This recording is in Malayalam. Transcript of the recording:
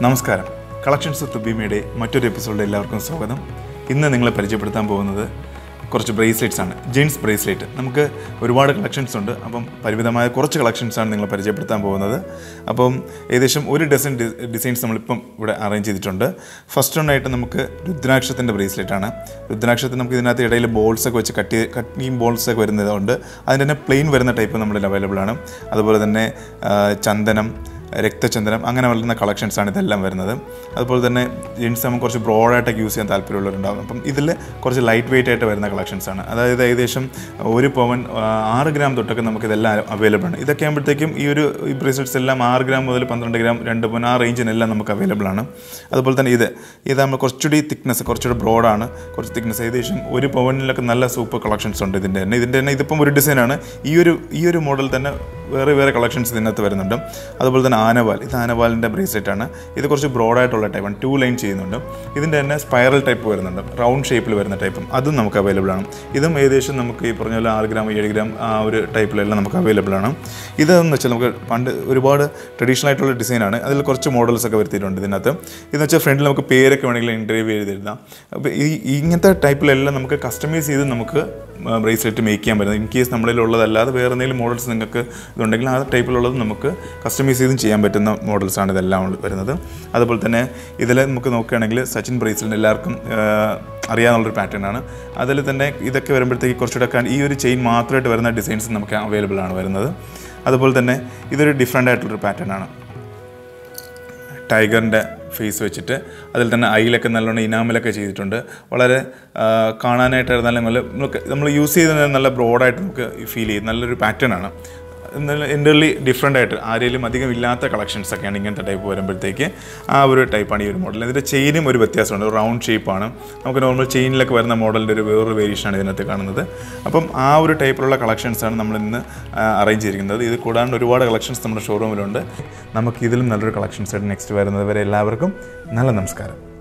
നമസ്കാരം കളക്ഷൻസ് ഓഫ് തുബിമയുടെ മറ്റൊരു എപ്പിസോഡിൽ എല്ലാവർക്കും സ്വാഗതം ഇന്ന് നിങ്ങളെ പരിചയപ്പെടുത്താൻ പോകുന്നത് കുറച്ച് ബ്രേസ്ലെറ്റ്സ് ആണ് ജെൻസ് ബ്രേസ്ലെറ്റ് നമുക്ക് ഒരുപാട് കളക്ഷൻസ് ഉണ്ട് അപ്പം പരിമിതമായ കുറച്ച് കളക്ഷൻസ് ആണ് നിങ്ങളെ പരിചയപ്പെടുത്താൻ പോകുന്നത് അപ്പം ഏകദേശം ഒരു ഡസൻ ഡിസൈൻസ് നമ്മളിപ്പം ഇവിടെ അറേഞ്ച് ചെയ്തിട്ടുണ്ട് ഫസ്റ്റ് ഒന്നായിട്ട് നമുക്ക് രുദ്രാക്ഷത്തിൻ്റെ ബ്രേസ്ലെറ്റ് ആണ് രുദ്രാക്ഷത്തിന് നമുക്ക് ഇതിനകത്ത് ഇടയിൽ ബോൾസ് ഒക്കെ വെച്ച് കട്ട് കട്ടിങ് ബോൾസ് ഒക്കെ വരുന്നതുകൊണ്ട് അതിൻ്റെ തന്നെ പ്ലെയിൻ വരുന്ന ടൈപ്പ് നമ്മളിൽ അവൈലബിൾ ആണ് അതുപോലെ തന്നെ ആ, ചന്ദനം രക്തചന്ദ്രൻ അങ്ങനെ വരുന്ന കളക്ഷൻസ് ആണ് ഇതെല്ലാം വരുന്നത് അതുപോലെ തന്നെ ജീൻസ് നമുക്ക് കുറച്ച് ബ്രോഡായിട്ടൊക്കെ യൂസ് ചെയ്യാൻ താല്പര്യമുള്ളവരുണ്ടാകും അപ്പം ഇതിൽ കുറച്ച് ലൈറ്റ് വെയിറ്റ് ആയിട്ട് വരുന്ന കളക്ഷൻസ് ആണ് അതായത് ഏകദേശം ഒരു പവൻ ആ, ആറ് ഗ്രാം തൊട്ടൊക്കെ നമുക്ക് ഇതെല്ലാം അവൈലബിൾ ആണ് ഇതൊക്കെ ആകുമ്പോഴത്തേക്കും ഈ ഒരു ഈ ബ്രേസ്ലെറ്റ്സ് എല്ലാം ആറ് ഗ്രാം മുതൽ പന്ത്രണ്ട് ഗ്രാം രണ്ട് പവൻ ആ റേഞ്ചിനെല്ലാം നമുക്ക് അവൈലബിൾ ആണ് അതുപോലെ തന്നെ ഇത് ഇത് നമ്മൾ കുറച്ചുകൂടി തിക്നെസ് കുറച്ചുകൂടി ബ്രോഡാണ് കുറച്ച് തിക്നെസ് ഏകദേശം ഒരു പവനിലൊക്കെ നല്ല സൂപ്പർ കളക്ഷൻസ് ഉണ്ട് ഇതിൻ്റെ തന്നെ ഇതിൻ്റെ തന്നെ ഇതിപ്പം ഒരു ഡിസൈനാണ് ഈ ഒരു ഈ ഒരു മോഡൽ തന്നെ വേറെ വേറെ കളക്ഷൻസ് ഇതിനകത്ത് വരുന്നുണ്ട് അതുപോലെ തന്നെ ആനവാൽ ഇത് ആനവാലിൻ്റെ ബ്രേസ്ലെറ്റ് ആണ് ഇത് കുറച്ച് ബ്രോഡായിട്ടുള്ള ടൈപ്പാണ് ടു ലൈൻ ചെയ്യുന്നുണ്ട് ഇതിൻ്റെ തന്നെ സ്പൈറൽ ടൈപ്പ് വരുന്നുണ്ട് റൗണ്ട് ഷേപ്പിൽ വരുന്ന ടൈപ്പും അതും നമുക്ക് അവൈലബിൾ ആണ് ഇതും ഏകദേശം നമുക്ക് ഈ പറഞ്ഞ പോലെ ആറ് ഗ്രാം ഏഴ് ഗ്രാം ആ ഒരു ടൈപ്പിലെല്ലാം നമുക്ക് അവൈലബിൾ ആണ് ഇതെന്ന് വെച്ചാൽ നമുക്ക് പണ്ട് ഒരുപാട് ട്രഡീഷണൽ ആയിട്ടുള്ള ഡിസൈനാണ് അതിൽ കുറച്ച് മോഡൽസ് ഒക്കെ വരുത്തിയിട്ടുണ്ട് ഇതിനകത്ത് ഇതെന്ന് വെച്ചാൽ ഫ്രണ്ടിൽ നമുക്ക് പേരൊക്കെ വേണമെങ്കിൽ ഇൻ്റർവ്യൂ ചെയ്തിരുന്നാം അപ്പോൾ ഈ ഇങ്ങനത്തെ ടൈപ്പിലെല്ലാം നമുക്ക് കസ്റ്റമൈസ് ചെയ്ത് നമുക്ക് ബ്രേസ്ലെറ്റ് മേക്ക് ചെയ്യാൻ പറ്റുന്നത് ഇൻ കേസ് നമ്മളിൽ ഉള്ളതല്ലാതെ വേറെ എന്തെങ്കിലും മോഡൽസ് നിങ്ങൾക്ക് ഇതുണ്ടെങ്കിൽ ആ ടൈപ്പിലുള്ളത് നമുക്ക് കസ്റ്റമൈസ് ചെയ്തും ചെയ്യാൻ പറ്റുന്ന മോഡൽസാണ് ഇതെല്ലാം ഉള്ള- വരുന്നത് അതുപോലെ തന്നെ ഇതിൽ നമുക്ക് നോക്കുകയാണെങ്കിൽ സച്ചിൻ ബ്രേസ്ലെറ്റ് എല്ലാവർക്കും ആ, അറിയാവുന്നൊരു പാറ്റേൺ ആണ് അതിൽ തന്നെ ഇതൊക്കെ വരുമ്പോഴത്തേക്ക് കുറച്ചുകൂടെ ഒക്കെ ഈ ഒരു ചെയിൻ മാത്രമായിട്ട് വരുന്ന ഡിസൈൻസ് നമുക്ക് അവൈലബിൾ ആണ് വരുന്നത് അതുപോലെ തന്നെ ഇതൊരു ഡിഫറെൻ്റ് ആയിട്ടുള്ളൊരു പാറ്റേൺ ആണ് ടൈഗറിൻ്റെ ഫേസ് വെച്ചിട്ട് അതിൽ തന്നെ ഐലൊക്കെ നല്ലോണം ഇനാമലൊക്കെ ചെയ്തിട്ടുണ്ട് വളരെ ആ, കാണാനായിട്ട് നല്ല നല്ല നമുക്ക് നമ്മൾ യൂസ് ചെയ്ത് നല്ല ബ്രോഡായിട്ട് നമുക്ക് ഫീൽ ചെയ്യും നല്ലൊരു പാറ്റേൺ ആണ് എന്നാലും എൻ്റർലി ഡിഫറെൻ്റ് ആയിട്ട് ആരെങ്കിലും അധികം ഇല്ലാത്ത കളക്ഷൻസ് ഒക്കെയാണ് ഇങ്ങനത്തെ ടൈപ്പ് വരുമ്പോഴത്തേക്ക് ആ ഒരു ടൈപ്പാണ് ഈ ഒരു മോഡൽ ഇതിൻ്റെ ചെയിനും ഒരു വ്യത്യാസമുണ്ട് റൗണ്ട് ഷേപ്പാണ് നമുക്ക് നോർമൽ ചെയിനിലൊക്കെ വരുന്ന മോഡലിൻ്റെ ഒരു വേറൊരു വേരിയേഷനാണ് ഇതിനകത്ത് കാണുന്നത് അപ്പം ആ ഒരു ടൈപ്പിലുള്ള കളക്ഷൻസാണ് നമ്മൾ ഇന്ന് അറേഞ്ച് ചെയ്തിരിക്കുന്നത് ഇത് കൂടാണ്ട് ഒരുപാട് കളക്ഷൻസ് നമ്മുടെ ഷോറൂമിലുണ്ട് നമുക്ക് ഇതിലും നല്ലൊരു കളക്ഷൻസ് ആയിട്ട് നെക്സ്റ്റ് വരുന്നത് വരെ എല്ലാവർക്കും നല്ല നമസ്കാരം